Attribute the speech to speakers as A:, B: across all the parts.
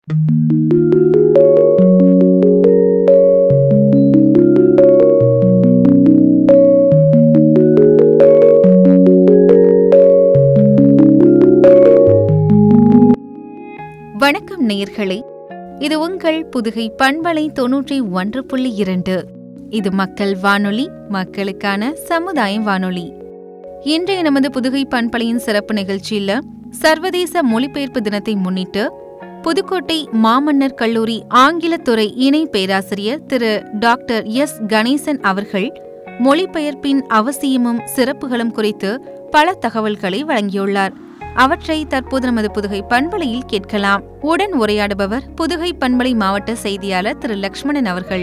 A: வணக்கம் நேயர்களே இது உங்கள் புதுகை பண்பலை தொன்னூற்றி ஒன்று புள்ளி இரண்டு இது மக்கள் வானொலி மக்களுக்கான சமுதாய வானொலி இன்றைய நமது புதுகை பண்பலையின் சிறப்பு நிகழ்ச்சியில சர்வதேச மொழிபெயர்ப்பு தினத்தை முன்னிட்டு புதுக்கோட்டை மாமன்னர் கல்லூரி ஆங்கிலத்துறை இணை பேராசிரியர் திரு டாக்டர் எஸ் கணேசன் அவர்கள் மொழிபெயர்ப்பின் அவசியமும் சிறப்புகளும் குறித்து பல தகவல்களை வழங்கியுள்ளார் அவற்றை தற்போது நமது புதுகை பண்பலையில் கேட்கலாம் உடன் உரையாடுபவர் புதுகை பண்பலை மாவட்ட செய்தியாளர் திரு லக்ஷ்மணன் அவர்கள்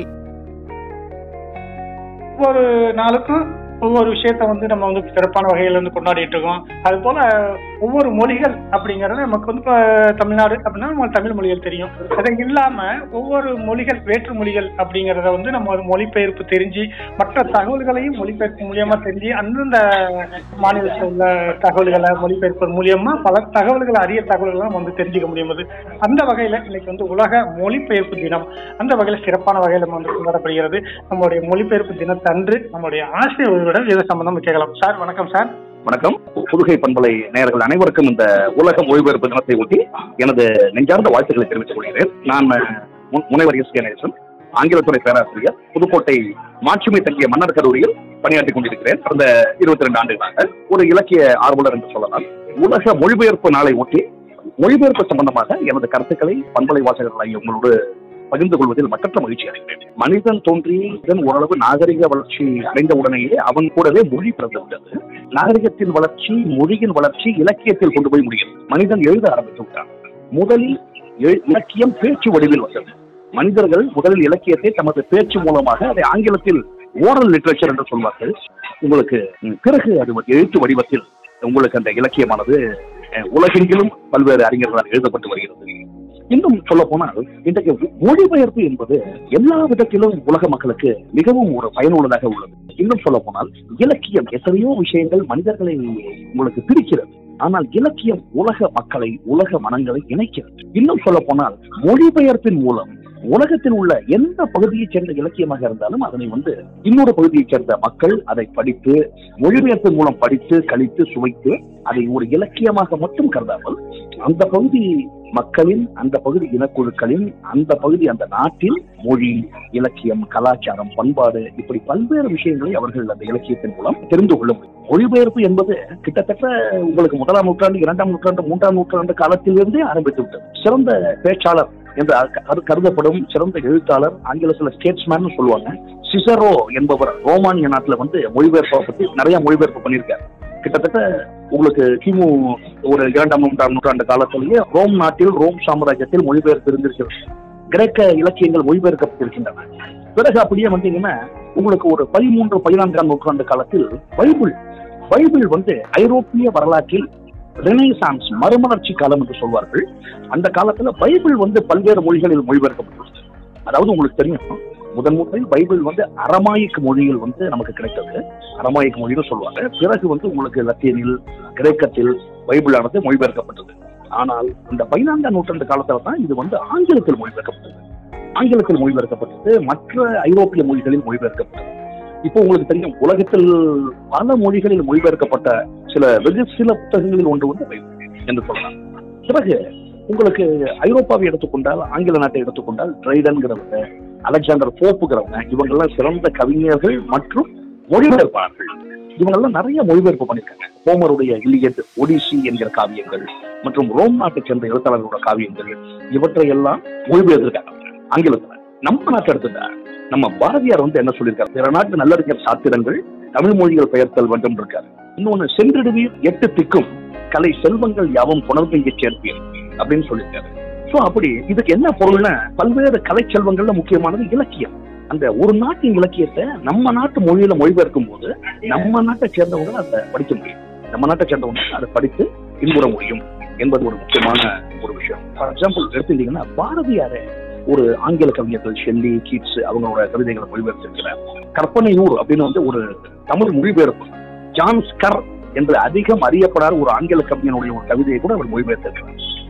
B: ஒவ்வொரு நாளுக்கும் ஒவ்வொரு விஷயத்த வந்து நம்ம வந்து சிறப்பான வகையில் வந்து கொண்டாடிட்டு இருக்கோம் அது போல ஒவ்வொரு மொழிகள் அப்படிங்கறது நமக்கு வந்து இப்போ தமிழ்நாடு அப்படின்னா நம்ம தமிழ் மொழிகள் தெரியும் அது இல்லாம ஒவ்வொரு மொழிகள் வேற்று மொழிகள் அப்படிங்கறத வந்து நம்ம ஒரு மொழிபெயர்ப்பு தெரிஞ்சு மற்ற தகவல்களையும் மொழிபெயர்ப்பு மூலியமா தெரிஞ்சு அந்தந்த மாநிலத்தில் உள்ள தகவல்களை மொழிபெயர்ப்பு மூலியமா பல தகவல்களை அரிய தகவல்களை நம்ம வந்து தெரிஞ்சுக்க முடியுது அந்த வகையில இன்னைக்கு வந்து உலக மொழிபெயர்ப்பு தினம் அந்த வகையில சிறப்பான வகையில நம்ம வந்து கொண்டாடப்படுகிறது நம்மளுடைய மொழிபெயர்ப்பு தினத்தன்று நம்மளுடைய ஆசிரியர் ஒருவரிடம் இதை சம்பந்தமா கேட்கலாம் சார் வணக்கம் சார்
C: வணக்கம் புதுகை பண்பலை நேயர்கள் அனைவருக்கும் இந்த உலக மொழிபெயர்ப்பு தினத்தை ஒட்டி எனது நெஞ்சார்ந்த வாழ்த்துக்களை தெரிவித்துக் கொள்கிறேன் நான் மு- முனைவர் எஸ் கணேசன் ஆங்கிலத்துறை பேராசிரியர் புதுக்கோட்டை மாட்சிமை தங்கிய மன்னர் கல்லூரியில் பணியாற்றிக் கொண்டிருக்கிறேன் கடந்த இருபத்தி ரெண்டு ஆண்டுகளாக ஒரு இலக்கிய ஆர்வலர் என்று சொல்லலாம் உலக மொழிபெயர்ப்பு நாளை ஒட்டி மொழிபெயர்ப்பு சம்பந்தமாக எனது கருத்துக்களை பண்பலை வாசகர்களாகிய உங்களோடு பகிர்ந்து கொள்வதில் மற்றற்ற மகிழ்ச்சி அடைகிறேன் மனிதன் தோன்றி இதன் ஓரளவு நாகரிக வளர்ச்சி அடைந்த உடனேயே அவன் கூடவே மொழி பிறந்து விட்டது நாகரிகத்தின் வளர்ச்சி மொழியின் வளர்ச்சி இலக்கியத்தில் கொண்டு போய் முடியும் மனிதன் எழுத ஆரம்பித்து விட்டான் முதலில் எழு- இலக்கியம் பேச்சு வடிவில் வந்தது மனிதர்கள் முதலில் இலக்கியத்தை தமது பேச்சு மூலமாக அதை ஆங்கிலத்தில் ஓரல் லிட்ரேச்சர் என்று சொல்வார்கள் உங்களுக்கு ம், பிறகு அது எழுத்து வடிவத்தில் உங்களுக்கு அந்த இலக்கியமானது அஹ், உலகெங்கிலும் பல்வேறு அறிஞர்களால் எழுதப்பட்டு வருகிறது இன்னும் சொல்ல போனால் இன்றைக்கு மொழிபெயர்ப்பு என்பது எல்லா விதத்திலும் உலக மக்களுக்கு மிகவும் ஒரு பயனுள்ளதாக உள்ளது இன்னும் சொல்ல போனால் இலக்கியம் எத்தனையோ விஷயங்கள் மனிதர்களை உங்களுக்கு பிரிக்கிறது ஆனால் இலக்கியம் உலக மக்களை உலக மனங்களை இணைக்கிறது இன்னும் சொல்ல போனால் மொழிபெயர்ப்பின் மூலம் உலகத்தில் உள்ள எந்த பகுதியைச் சேர்ந்த இலக்கியமாக இருந்தாலும் அதனை வந்து இன்னொரு பகுதியைச் சேர்ந்த மக்கள் அதை படித்து மொழிபெயர்ப்பின் மூலம் படித்து கழித்து சுவைத்து அதை ஒரு இலக்கியமாக மட்டும் கருதாமல் அந்த பகுதி மக்களின் அந்த பகுதி இனக்குழுக்களின் அந்த பகுதி அந்த நாட்டின் மொழி இலக்கியம் கலாச்சாரம் பண்பாடு இப்படி பல்வேறு விஷயங்களை அவர்கள் அந்த இலக்கியத்தின் மூலம் தெரிந்து கொள்ள முடியும் மொழிபெயர்ப்பு என்பது கிட்டத்தட்ட உங்களுக்கு முதலாம் நூற்றாண்டு இரண்டாம் நூற்றாண்டு மூன்றாம் நூற்றாண்டு காலத்திலிருந்தே ஆரம்பித்து விட்டது சிறந்த பேச்சாளர் என்று கரு- கருதப்படும் சிறந்த எழுத்தாளர் ஆங்கிலத்தில் ஸ்டேட்ஸ்மேன் சொல்லுவாங்க சிசரோ என்பவர் ரோமானிய நாட்டுல வந்து மொழிபெயர்ப்பை பத்தி நிறைய மொழிபெயர்ப்பு பண்ணியிருக்காரு கிட்டத்தட்ட உங்களுக்கு கிமு ஒரு இரண்டாம் நூற்றாண்டு நூற்றாண்டு காலத்திலேயே ரோம் நாட்டில் ரோம் சாம்ராஜ்யத்தில் மொழிபெயர்ப்பு இருந்திருக்கிறது கிரேக்க இலக்கியங்கள் மொழிபெயர்க்கப்பட்டிருக்கின்றன பிறகு அப்படியே வந்தீங்கன்னா உங்களுக்கு ஒரு பதிமூன்று பதினான்காம் நூற்றாண்டு காலத்தில் பைபிள் பைபிள் வந்து ஐரோப்பிய வரலாற்றில் ரெனைசான்ஸ் மறுமலர்ச்சி காலம் என்று சொல்வார்கள் அந்த காலத்துல பைபிள் வந்து பல்வேறு மொழிகளில் மொழிபெயர்க்கப்பட்டுள்ளது அதாவது உங்களுக்கு தெரியும் முதன் முதலில் பைபிள் வந்து அரமாயிக் மொழியில் வந்து நமக்கு கிடைத்தது அரமாயிக் மொழின்னு சொல்லுவாங்க பிறகு வந்து உங்களுக்கு லத்தீனில் கிரேக்கத்தில் பைபிளானது மொழிபெயர்க்கப்பட்டது ஆனால் இந்த பதினான்காம் நூற்றாண்டு காலத்துல தான் இது வந்து ஆங்கிலத்தில் மொழிபெயர்க்கப்பட்டது ஆங்கிலத்தில் மொழிபெயர்க்கப்பட்டது மற்ற ஐரோப்பிய மொழிகளில் மொழிபெயர்க்கப்பட்டது இப்போ உங்களுக்கு தெரியும் உலகத்தில் பல மொழிகளில் மொழிபெயர்க்கப்பட்ட சில வெகு சில புத்தகங்களில் ஒன்று வந்து பைபிள் என்று சொல்லலாம் பிறகு உங்களுக்கு ஐரோப்பாவை எடுத்துக்கொண்டால் ஆங்கில நாட்டை எடுத்துக்கொண்டால் ட்ரைடன்கிறவங்க அலெக்சாண்டர் போப்புங்கிறவங்க இவங்கெல்லாம் சிறந்த கவிஞர்கள் மற்றும் மொழிபெயர்ப்பாளர்கள் இவங்கெல்லாம் நிறைய மொழிபெயர்ப்பு பண்ணியிருக்காங்க ஹோமருடைய இலியட் ஒடிசி என்கிற காவியங்கள் மற்றும் ரோம் நாட்டைச் சேர்ந்த எழுத்தாளர்களோட காவியங்கள் இவற்றை எல்லாம் மொழிபெயர்த்திருக்காங்க ஆங்கிலத்துல நம்ம நாட்டை எடுத்துட்டா நம்ம பாரதியார் வந்து என்ன சொல்லியிருக்காரு பிற நாட்டு நல்லறிஞர் சாத்திரங்கள் தமிழ் மொழிகள் பெயர்த்தல் வேண்டும் இருக்காரு இன்னொன்னு சென்றிடுவீர் எட்டு திக்கும் கலை செல்வங்கள் யாவும் புணர்ந்து இங்கே சேர்ப்பீர் அப்படின்னு சொல்லியிருக்காரு சோ அப்படி இதுக்கு என்ன பொருள்னா பல்வேறு கலை செல்வங்கள்ல முக்கியமானது இலக்கியம் அந்த ஒரு நாட்டின் இலக்கியத்தை நம்ம நாட்டு மொழியில மொழிபெயர்க்கும் போது நம்ம நாட்டை சேர்ந்தவங்க அதை படிக்க முடியும் நம்ம நாட்டை சேர்ந்தவங்க அதை படித்து இன்புற முடியும் என்பது ஒரு முக்கியமான ஒரு விஷயம் ஃபார் எக்ஸாம்பிள் எடுத்துட்டீங்கன்னா பாரதியாரே ஒரு ஆங்கில கவிஞர்கள் ஷெல்லி கீட்ஸ் அவங்களோட கவிதைகளை மொழிபெயர்த்திருக்கிறார் கற்பனை நூறு அப்படின்னு வந்து ஒரு தமிழ் மொழிபெயர்ப்பு ஜான் ஸ்கர் என்று அதிகம் அறியப்படாத ஒரு ஆங்கில கவிஞனுடைய ஒரு கவிதையை கூட அவர் மொழிபெயர்த்திருக்கிறார்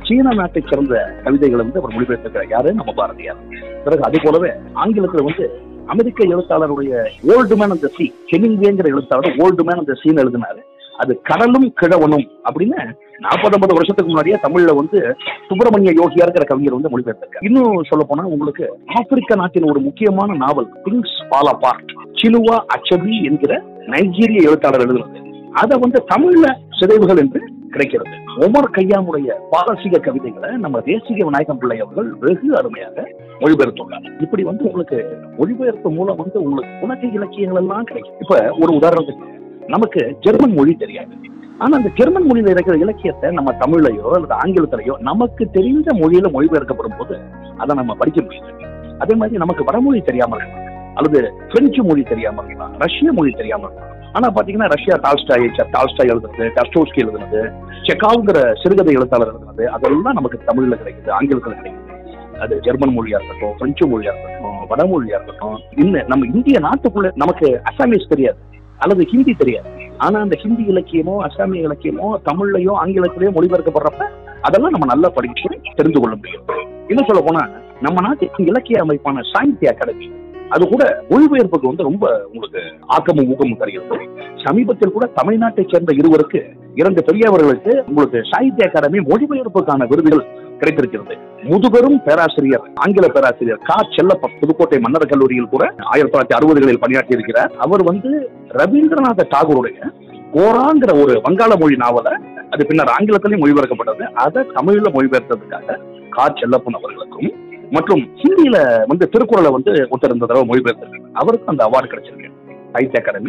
C: சீன நாட்டைச் சேர்ந்த கவிதைகளை வந்து அவர் மொழிபெயர்த்திருக்கிறார் யாரு நம்ம பாரதியார் பிறகு அது போலவே ஆங்கிலத்துல வந்து அமெரிக்க எழுத்தாளருடைய ஓல்டு மேன் அந்த சி ஹெமிங்வேங்கிற எழுத்தாளர் ஓல்டு மேன் அந்த சீன் எழுதினாரு அது கடலும் கிழவனும் அப்படின்னு நாற்பது ஐம்பது வருஷத்துக்கு முன்னாடியே தமிழ்ல வந்து சுப்பிரமணிய யோகியாருங்கிற கவிஞர் வந்து மொழிபெயர்த்திருக்காரு இன்னும் சொல்ல போனா உங்களுக்கு ஆப்பிரிக்க நாட்டின் ஒரு முக்கியமான நாவல் திங்ஸ் பால் அபார்ட் சிலுவா அச்சபி என்கிற நைஜீரிய எழுத்தாளர் எழுதுனது அதை வந்து தமிழ்ல சிதைவுகள் என்று கிடைக்கிறது ஒமர் கையாமுடைய பாரசீக கவிதைகளை நம்ம தேசிக விநாயகம் பிள்ளை அவர்கள் வெகு அருமையாக மொழிபெயர்த்துள்ளார் இப்படி வந்து உங்களுக்கு மொழிபெயர்ப்பு மூலம் வந்து உங்களுக்கு உலக இலக்கியங்கள் எல்லாம் கிடைக்கும் இப்ப ஒரு உதாரணத்துக்கு நமக்கு ஜெர்மன் மொழி தெரியாது ஆனா அந்த ஜெர்மன் மொழியில இருக்கிற இலக்கியத்தை நம்ம தமிழ்லயோ அல்லது ஆங்கிலத்திலயோ நமக்கு தெரிந்த மொழியில மொழிபெயர்க்கப்படும் போது அதை நம்ம படிக்க முடியாது அதே மாதிரி நமக்கு வடமொழி தெரியாம இருக்கலாம் அல்லது பிரெஞ்சு மொழி தெரியாம இருக்கலாம் ரஷ்ய மொழி தெரியாம இருக்கலாம் ஆனா பாத்தீங்கன்னா ரஷ்யா டால்ஸ்டாய் டால்ஸ்டாய் எழுதுனது டஸ்டோஸ்கி எழுதுனது செக்காவுங்கிற சிறுகதை எழுத்தாளர் எழுதுனது அதெல்லாம் நமக்கு தமிழ்ல கிடைக்குது ஆங்கிலத்துல கிடைக்குது அது ஜெர்மன் மொழியா இருக்கட்டும் பிரெஞ்சு மொழியா இருக்கட்டும் வடமொழியா இருக்கட்டும் இன்னும் நம்ம இந்திய நாட்டுக்குள்ள நமக்கு அசாமீஸ் தெரியாது அல்லது ஹிந்தி தெரியாது ஆனா அந்த ஹிந்தி இலக்கியமோ அசாமிய இலக்கியமோ தமிழ்லயோ ஆங்கிலத்திலயோ மொழிபெயர்க்கப்படுறப்ப அதெல்லாம் நம்ம நல்லா படிச்சு தெரிந்து கொள்ள முடியும் இன்னும் சொல்ல போனா நம்ம நாட்டு இலக்கிய அமைப்பான சாகித்ய அகாடமி அது கூட மொழிபெயர்ப்புக்கு வந்து ரொம்ப உங்களுக்கு ஆக்கமும் ஊக்கமும் தருகிறது சமீபத்தில் கூட தமிழ்நாட்டைச் சேர்ந்த இருவருக்கு இரண்டு பெரியவர்களுக்கு உங்களுக்கு சாகித்ய அகாடமி மொழிபெயர்ப்புக்கான விருதுகள் கிடைத்திருக்கிறது முதுபெரும் பேராசிரியர் ஆங்கில பேராசிரியர் கா செல்லப்ப புதுக்கோட்டை மன்னர் கல்லூரியில் கூட ஆயிரத்தி தொள்ளாயிரத்தி அறுபதுகளில் பணியாற்றி இருக்கிறார் அவர் வந்து ரவீந்திரநாத டாகூருடைய கோராங்கிற ஒரு வங்காள மொழி நாவலை அது பின்னர் ஆங்கிலத்திலையும் மொழிபெயர்க்கப்பட்டது அதை தமிழ்ல மொழிபெயர்த்ததுக்காக கா செல்லப்பன் அவர்களுக்கும் மற்றும் ஹிந்தியில வந்து திருக்குறளை வந்து ஒருத்தர் இந்த தடவை மொழிபெயர்த்திருக்காங்க அவருக்கும் அந்த அவார்டு கிடைச்சிருக்கு சாகித்ய அகாடமி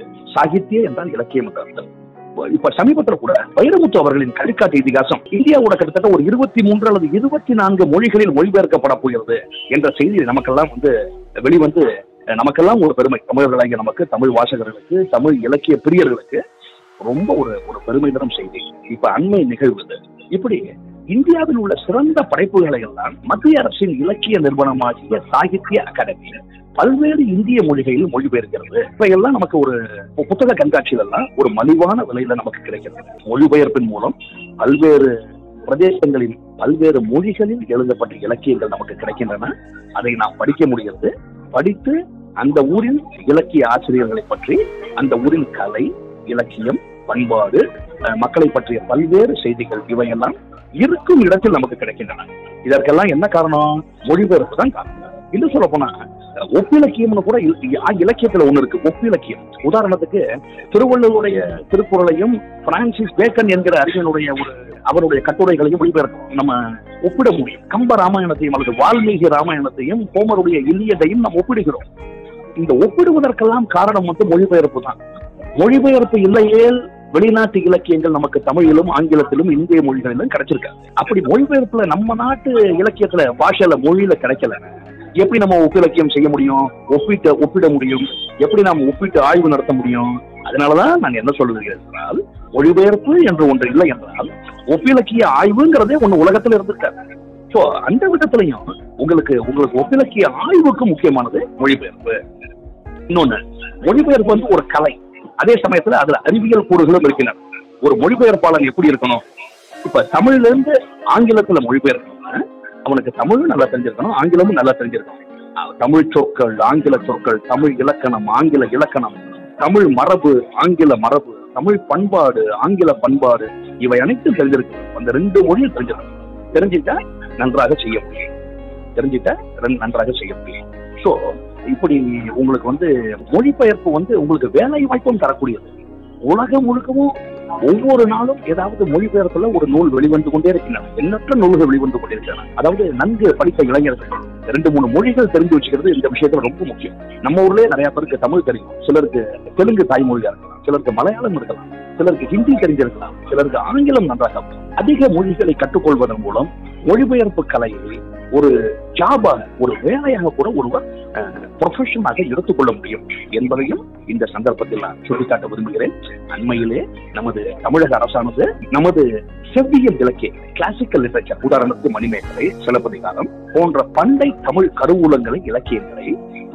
C: சாகித்ய என்றால் இலக்கியம் என்ற அர்த்தம் இப்ப சமீபத்துல கூட வைரமுத்து அவர்களின் கலிக்காட்டு இதிகாசம் இந்தியாவோட கிட்டத்தட்ட ஒரு இருபத்தி மூன்று அல்லது இருபத்தி நான்கு மொழிகளில் மொழிபெயர்க்கப்பட போகிறது என்ற செய்தி நமக்கெல்லாம் வந்து வெளிவந்து நமக்கெல்லாம் ஒரு பெருமை தமிழர்களாகிய நமக்கு தமிழ் வாசகர்களுக்கு தமிழ் இலக்கிய பிரியர்களுக்கு ரொம்ப ஒரு ஒரு பெருமை தரும் செய்தி இப்ப அண்மை நிகழ்வு இது. இப்படி இந்தியாவில் உள்ள சிறந்த படைப்புகளை எல்லாம் மத்திய அரசின் இலக்கிய நிறுவனமாகிய சாகித்ய அகாடமி பல்வேறு இந்திய மொழிகளில் மொழிபெயர்க்கிறது இவையெல்லாம் நமக்கு ஒரு பு- புத்தக கண்காட்சிகள் எல்லாம் ஒரு மலிவான விலையில நமக்கு கிடைக்கிறது மொழிபெயர்ப்பின் மூலம் பல்வேறு பிரதேசங்களின் பல்வேறு மொழிகளில் எழுதப்பட்ட இலக்கியங்கள் நமக்கு கிடைக்கின்றன அதை நாம் படிக்க முடிகிறது படித்து அந்த ஊரின் இலக்கிய ஆசிரியர்களை பற்றி அந்த ஊரின் கலை இலக்கியம் பண்பாடு அஹ், மக்களை பற்றிய பல்வேறு செய்திகள் இவையெல்லாம் இருக்கும் இடத்தில் நமக்கு கிடைக்கின்றன இதற்கெல்லாம் என்ன காரணம் மொழிபெயர்ப்பு தான் காரணம் இன்னும் சொல்ல போனா அஹ், ஒப்பிலக்கியம்னு கூட இல- இ- இலக்கியத்துல ஒண்ணு இருக்கு ஒப்பிலக்கியம் உதாரணத்துக்கு திருவள்ளுவருடைய திருக்குறளையும் பிரான்சிஸ் பேக்கன் என்கிற அறிஞனுடைய ஒரு அவருடைய கட்டுரைகளையும் மொழிபெயர்க்கும் நம்ம ஒப்பிட முடியும் கம்ப ராமாயணத்தையும் அல்லது வால்மீகி ராமாயணத்தையும் ஹோமருடைய இல்லியதையும் நாம் ஒப்பிடுகிறோம் இந்த ஒப்பிடுவதற்கெல்லாம் காரணம் வந்து மொழிபெயர்ப்பு தான் மொழிபெயர்ப்பு இல்லையேல் வெளிநாட்டு இலக்கியங்கள் நமக்கு தமிழிலும் ஆங்கிலத்திலும் இந்திய மொழிகளிலும் கிடைச்சிருக்காது அப்படி மொழிபெயர்ப்புல நம்ம நாட்டு இலக்கியத்துல பாஷையில மொழியில கிடைக்கல எப்படி நம்ம ஒப்பிலக்கியம் செய்ய முடியும் ஒப்பிட்டு ஒப்பிட முடியும் எப்படி நாம் ஒப்பிட்டு ஆய்வு நடத்த முடியும் அதனாலதான் நான் என்ன சொல்லுகிறேன் என்றால் மொழிபெயர்ப்பு என்று ஒன்று இல்லை என்றால் ஒப்பிலக்கிய ஆய்வுங்கிறதே ஒண்ணு உலகத்துல இருந்திருக்காது சோ அந்த விதத்திலையும் உங்களுக்கு உங்களுக்கு ஒப்பிலக்கிய ஆய்வுக்கு முக்கியமானது மொழிபெயர்ப்பு இன்னொன்னு மொழிபெயர்ப்பு வந்து ஒரு கலை அதே சமயத்துல அதுல அறிவியல் கூறுகளும் இருக்கின்றன ஒரு மொழிபெயர்ப்பாளன் எப்படி இருக்கணும் இப்ப தமிழ்ல இருந்து ஆங்கிலத்துல மொழிபெயர்க்கணும்னா அவனுக்கு தமிழும் நல்லா தெரிஞ்சிருக்கணும் ஆங்கிலமும் நல்லா தெரிஞ்சிருக்கணும் அஹ் தமிழ் சொற்கள் ஆங்கில சொற்கள் தமிழ் இலக்கணம் ஆங்கில இலக்கணம் தமிழ் மரபு ஆங்கில மரபு தமிழ் பண்பாடு ஆங்கில பண்பாடு இவை அனைத்தும் தெரிஞ்சிருக்கு அந்த ரெண்டு மொழியும் தெரிஞ்சிருக்கணும் தெரிஞ்சிட்டா நன்றாக செய்ய முடியும் தெரிஞ்சிட்டா ரெண்டு நன்றாக செய்ய முடியும் ஸோ இப்படி உங்களுக்கு வந்து மொழிபெயர்ப்பு வந்து உங்களுக்கு வேலை வாய்ப்பும் தரக்கூடியது உலகம் முழுக்கவும் ஒவ்வொரு நாளும் ஏதாவது மொழிபெயர்ப்புல ஒரு நூல் வெளிவந்து கொண்டே இருக்கின்றன எண்ணற்ற நூல்கள் வெளிவந்து கொண்டிருக்கின்றன அதாவது நன்கு படித்த இளைஞர்கள் ரெண்டு மூணு மொழிகள் தெரிஞ்சு வச்சுக்கிறது இந்த விஷயத்துல ரொம்ப முக்கியம் நம்ம ஊர்லயே நிறைய பேருக்கு தமிழ் தெரியும் சிலருக்கு தெலுங்கு தாய்மொழியா இருக்கலாம் சிலருக்கு மலையாளம் இருக்கலாம் சிலருக்கு ஹிந்தி தெரிஞ்சிருக்கலாம் சிலருக்கு ஆங்கிலம் நன்றாக இருக்கும். அதிக மொழிகளை கற்றுக்கொள்வதன் மூலம் மொழிபெயர்ப்பு கலையை ஒரு ஜாபாக ஒரு வேலையாக கூட ஒருவர் ப்ரொஃபஷனாக எடுத்துக்கொள்ள முடியும் என்பதையும் இந்த சந்தர்ப்பத்தில் நான் சுட்டிக்காட்ட விரும்புகிறேன் அண்மையிலே நமது தமிழக அரசானது நமது செவ்வியல் இலக்கிய கிளாசிக்கல் லிட்டரேச்சர் உதாரணத்துக்கு மணிமேகலை சிலப்பதிகாரம் போன்ற பண்டை தமிழ் கருவூலங்களை இலக்கியங்களை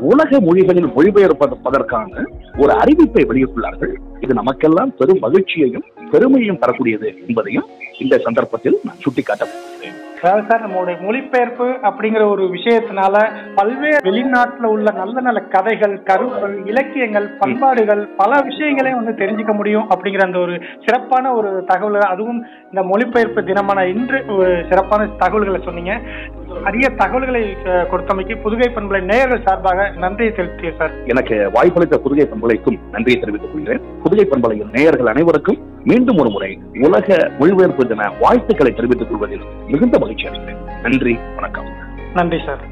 C: உலக மொழிகளில் மொழிபெயர்ப்பதற்கான ஒரு அறிவிப்பை வெளியிட்டுள்ளார்கள் இது நமக்கெல்லாம் பெரும் மகிழ்ச்சியையும் பெருமையும் தரக்கூடியது என்பதையும் இந்த சந்தர்ப்பத்தில் நான் சுட்டிக்காட்ட விரும்புகிறேன்.
B: அதாவது சார் நம்மளுடைய மொழிபெயர்ப்பு அப்படிங்கிற ஒரு விஷயத்தினால பல்வேறு வெளிநாட்டுல உள்ள நல்ல நல்ல கதைகள் கருக்கள் இலக்கியங்கள் பண்பாடுகள் பல விஷயங்களையும் வந்து தெரிஞ்சுக்க முடியும் அப்படிங்கிற அந்த ஒரு சிறப்பான ஒரு தகவல் அதுவும் இந்த மொழிபெயர்ப்பு தினமான இன்று ஒரு சிறப்பான தகவல்களை சொன்னீங்க அரிய தகவல்களை அஹ், கொடுத்தமைக்கு புதுகை பண்பலை நேயர்கள் சார்பாக நன்றியை செலுத்திய சார்
C: எனக்கு வாய்ப்பளித்த புதுகை பண்பலைக்கும் நன்றியை தெரிவித்துக் கொள்கிறேன் புதுகை பண்பலையின் நேயர்கள் அனைவருக்கும் மீண்டும் ஒரு முறை உலக மொழிபெயர்ப்பு தின வாழ்த்துக்களை தெரிவித்துக் கொள்வதில் மிகுந்த மகிழ்ச்சி அடைகிறேன் நன்றி வணக்கம்
B: நன்றி சார்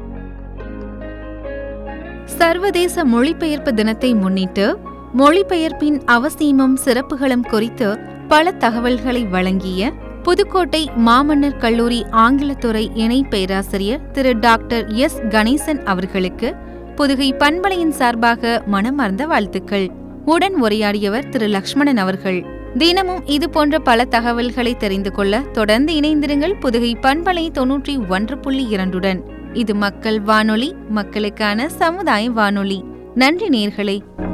A: சர்வதேச மொழிபெயர்ப்பு தினத்தை முன்னிட்டு மொழிபெயர்ப்பின் அவசியமும் சிறப்புகளும் குறித்து பல தகவல்களை வழங்கிய புதுக்கோட்டை மாமன்னர் கல்லூரி ஆங்கிலத்துறை இணை பேராசிரியர் திரு டாக்டர் எஸ் கணேசன் அவர்களுக்கு புதுகை பண்பலையின் சார்பாக மனமார்ந்த வாழ்த்துக்கள் உடன் உரையாடியவர் திரு லக்ஷ்மணன் அவர்கள் தினமும் இது போன்ற பல தகவல்களை தெரிந்து கொள்ள தொடர்ந்து இணைந்திருங்கள் புதுகை பண்பலை தொன்னூற்றி ஒன்று புள்ளி இரண்டுடன் இது மக்கள் வானொலி மக்களுக்கான சமுதாய வானொலி நன்றி நேர்களே